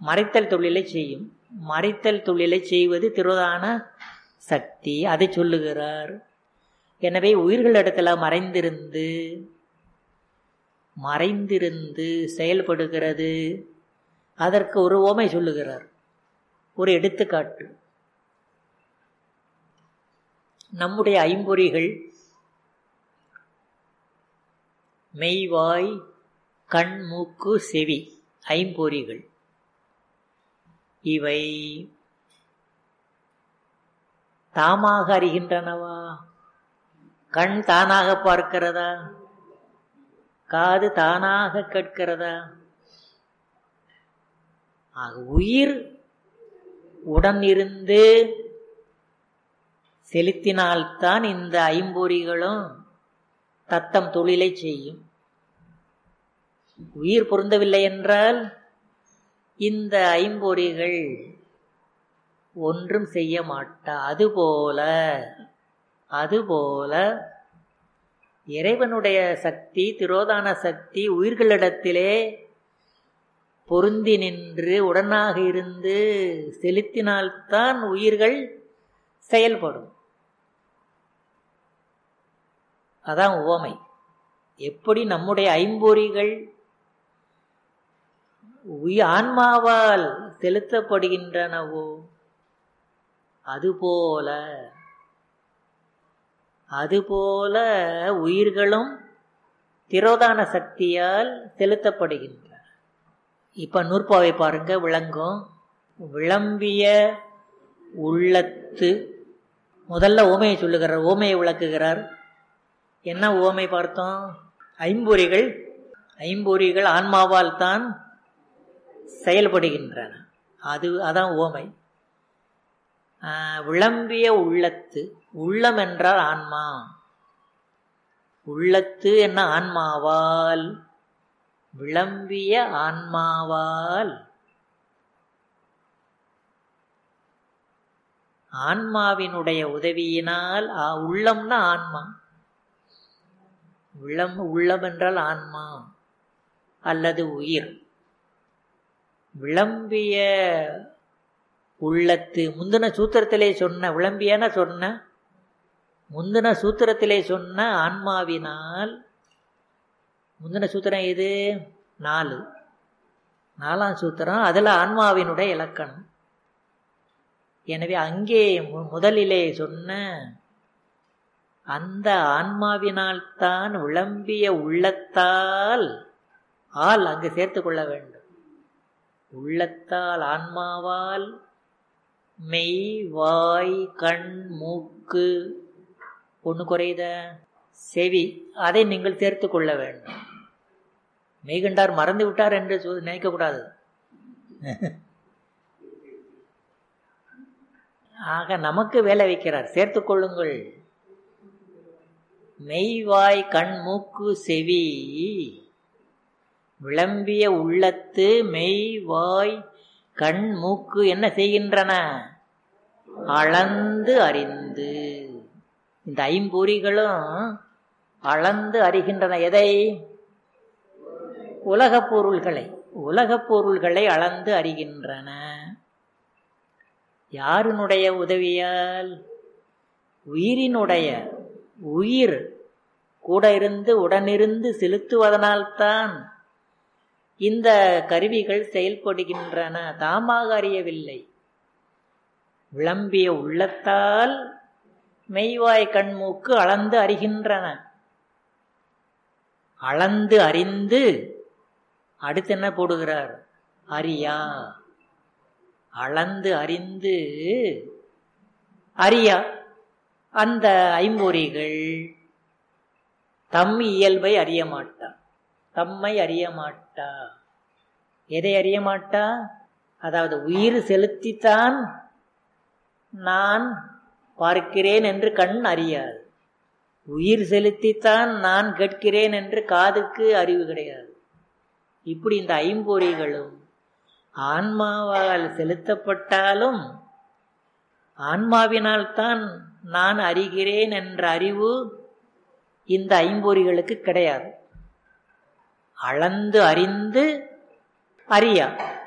மறைத்தல் தொழிலை செய்யும் மறைத்தல் தொழிலை செய்வது திரோதான சக்தி அதை சொல்லுகிறார் எனவே உயிர்களிடத்துல மறைந்திருந்து மறைந்திருந்து செயல்படுகிறது அதற்கு ஒரு ஓமை சொல்லுகிறார் ஒரு எடுத்துக்காட்டு நம்முடைய ஐம்பொறிகள் மெய்வாய் கண் மூக்கு செவி ஐம்பொறிகள் இவை தாமாக அறிகின்றனவா கண் தானாக பார்க்கிறதா காது தானாக கேட்கிறதா ஆக உயிர் உடன் இருந்து செலுத்தினால்தான் இந்த ஐம்பொறிகளும் தத்தம் தொழிலை செய்யும் உயிர் பொருந்தவில்லை என்றால் இந்த ஐம்பொறிகள் ஒன்றும் செய்ய மாட்டா அதுபோல அதுபோல இறைவனுடைய சக்தி திரோதான சக்தி உயிர்களிடத்திலே பொருந்தி நின்று உடனாக இருந்து செலுத்தினால்தான் உயிர்கள் செயல்படும் அதான் உவமை எப்படி நம்முடைய ஐம்பொறிகள் உயிர் ஆன்மாவால் செலுத்தப்படுகின்றனவோ அதுபோல அதுபோல உயிர்களும் திரோதான சக்தியால் செலுத்தப்படுகின்றன இப்ப நூற்பாவை பாருங்க விளங்கும் விளம்பிய உள்ளத்து முதல்ல ஓமையை சொல்லுகிறார் ஓமையை விளக்குகிறார் என்ன ஓமை பார்த்தோம் ஐம்பொறிகள் ஐம்பொறிகள் ஆன்மாவால் தான் செயல்படுகின்றன அது அதான் ஓமை விளம்பிய உள்ளத்து உள்ளம் என்றால் ஆன்மா உள்ளத்து என்ன ஆன்மாவால் விளம்பிய ஆன்மாவால் ஆன்மாவினுடைய உதவியினால் உள்ளம்னா ஆன்மா உள்ளம் உள்ளம் என்றால் ஆன்மா அல்லது உயிர் விளம்பிய உள்ளத்து முந்தின சூத்திரத்திலே சொன்ன விளம்பியான சொன்ன முந்தின சூத்திரத்திலே சொன்ன ஆன்மாவினால் முந்தின சூத்திரம் எது நாலு நாலாம் சூத்திரம் அதில் ஆன்மாவினுடைய இலக்கணம் எனவே அங்கே முதலிலே சொன்ன அந்த ஆன்மாவினால் தான் விளம்பிய உள்ளத்தால் ஆள் அங்கு சேர்த்து கொள்ள வேண்டும் உள்ளத்தால் ஆன்மாவால் மெய் வாய் கண் மூக்கு ஒன்று குறையுத செவி அதை நீங்கள் சேர்த்து கொள்ள வேண்டும் மெய்கண்டார் மறந்து விட்டார் என்று நினைக்கக்கூடாது ஆக நமக்கு வேலை வைக்கிறார் சேர்த்து கொள்ளுங்கள் மெய்வாய் கண் மூக்கு செவி விளம்பிய உள்ளத்து மெய் வாய் கண் மூக்கு என்ன செய்கின்றன அளந்து அறிந்து இந்த ஐம்பொறிகளும் அளந்து அறிகின்றன எதை உலகப் பொருள்களை உலகப் பொருள்களை அளந்து அறிகின்றன யாருனுடைய உதவியால் உயிரினுடைய உயிர் கூட இருந்து உடனிருந்து செலுத்துவதனால்தான் இந்த கருவிகள் செயல்படுகின்றன தாமாக அறியவில்லை விளம்பிய உள்ளத்தால் மெய்வாய் கண்மூக்கு அளந்து அறிகின்றன அளந்து அறிந்து அடுத்து என்ன போடுகிறார் அறியா அளந்து அறிந்து அறியா அந்த ஐம்பொறிகள் தம் இயல்பை அறிய மாட்டா தம்மை அறிய மாட்டா எதை அறிய மாட்டா அதாவது உயிர் செலுத்தித்தான் நான் பார்க்கிறேன் என்று கண் அறியாது உயிர் செலுத்தித்தான் நான் கேட்கிறேன் என்று காதுக்கு அறிவு கிடையாது இப்படி இந்த ஐம்பொறிகளும் ஆன்மாவால் செலுத்தப்பட்டாலும் ஆன்மாவினால் தான் நான் அறிகிறேன் என்ற அறிவு இந்த ஐம்பொறிகளுக்கு கிடையாது அளந்து அறிந்து அறியா